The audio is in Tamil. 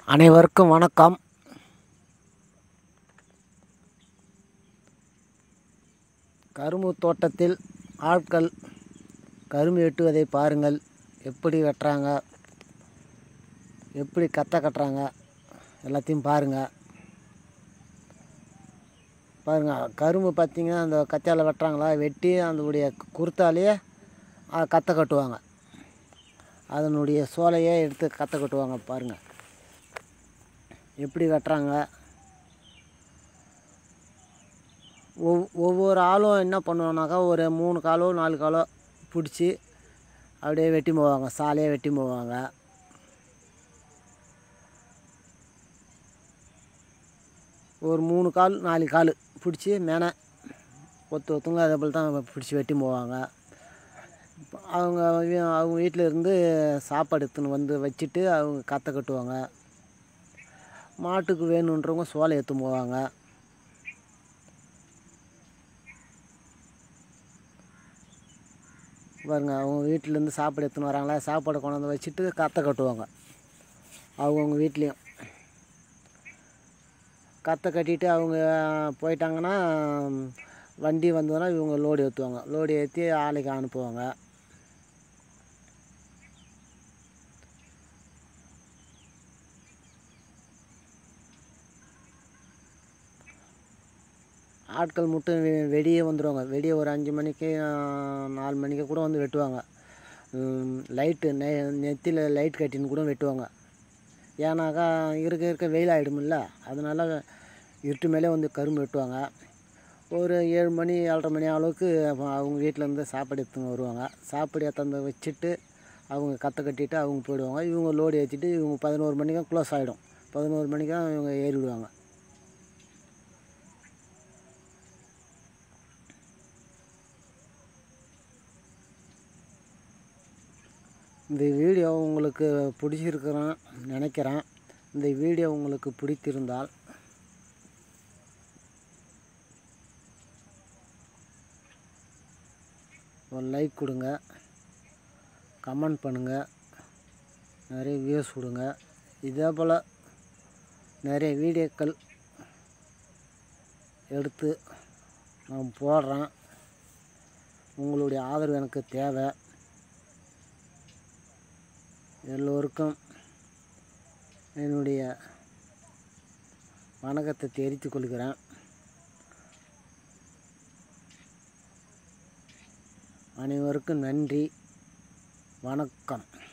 அனைவருக்கும் வணக்கம் கரும்பு தோட்டத்தில் ஆட்கள் கரும்பு வெட்டுவதை பாருங்கள் எப்படி வெட்டுறாங்க எப்படி கத்த கட்டுறாங்க எல்லாத்தையும் பாருங்கள் பாருங்கள் கரும்பு பார்த்தீங்கன்னா அந்த கத்தியால் வெட்டுறாங்களா வெட்டி அதனுடைய குருத்தாலேயே அதை கத்த கட்டுவாங்க அதனுடைய சோலையே எடுத்து கத்த கட்டுவாங்க பாருங்கள் எப்படி வெட்டுறாங்க ஒவ் ஒவ்வொரு ஆளும் என்ன பண்ணுவானாக்கா ஒரு மூணு காலோ நாலு காலோ பிடிச்சி அப்படியே வெட்டி போவாங்க சாலையே வெட்டி போவாங்க ஒரு மூணு கால் நாலு கால் பிடிச்சி மேலே ஒத்து ஒத்துங்க அதே போல் தான் பிடிச்சி வெட்டி போவாங்க அவங்க வீ- அவங்க வீட்டில் இருந்து சாப்பாடு எடுத்துன்னு வந்து வச்சுட்டு அவங்க கத்தை கட்டுவாங்க மாட்டுக்கு வேணுன்றவங்க சோலை எடுத்துன்னு போவாங்க பாருங்க அவங்க வீட்டிலேருந்து சாப்பாடு எடுத்துன்னு வராங்களா சாப்பாடு கொண்டாந்து வச்சுட்டு கத்தை கட்டுவாங்க அவங்கவுங்க வீட்லேயும் கத்தை கட்டிட்டு அவங்க போயிட்டாங்கன்னா வண்டி வந்ததுன்னா இவங்க லோடு ஏற்றுவாங்க லோடு ஏற்றி ஆலைக்கு அனுப்புவாங்க ஆட்கள் மட்டும் வெ- வெடியே வந்துடுவாங்க வெடியே ஒரு அஞ்சு மணிக்கு ஆ, நாலு மணிக்கு கூட வந்து வெட்டுவாங்க லைட்டு நெ நெத்தியில் லைட் கட்டின்னு கூட வெட்டுவாங்க ஏன்னாக்கா இருக்க இருக்க வெயில் ஆகிடுமில்ல அதனால் இருட்டு மேலே வந்து கரும்பு வெட்டுவாங்க ஒரு ஏழு மணி ஏழரை மணி அளவுக்கு அப்ப அவங்க வீட்டிலேருந்து சாப்பாடு எடுத்துன்னு வருவாங்க சாப்பாடு எடுத்தாந்து வச்சுட்டு அவங்க கத்தை கட்டிட்டு அவங்க போயிடுவாங்க இவங்க லோடு ஏற்றிட்டு இவங்க பதினோரு மணிக்கு க்ளோஸ் ஆகிடும் பதினோரு மணிக்கு இவங்க ஏறிவிடுவாங்க இந்த வீடியோ உங்களுக்கு பிடிச்சிருக்கிறேன் நினைக்கிறேன் இந்த வீடியோ உங்களுக்கு பிடித்திருந்தால் ஒரு லைக் கொடுங்க கமெண்ட் பண்ணுங்கள் நிறைய வியூஸ் கொடுங்க இதே போல் நிறைய வீடியோக்கள் எடுத்து நான் போடுறேன் உங்களுடைய ஆதரவு எனக்கு தேவை எல்லோருக்கும் என்னுடைய வணக்கத்தை தெரிவித்துக் கொள்கிறேன் அனைவருக்கும் நன்றி வணக்கம்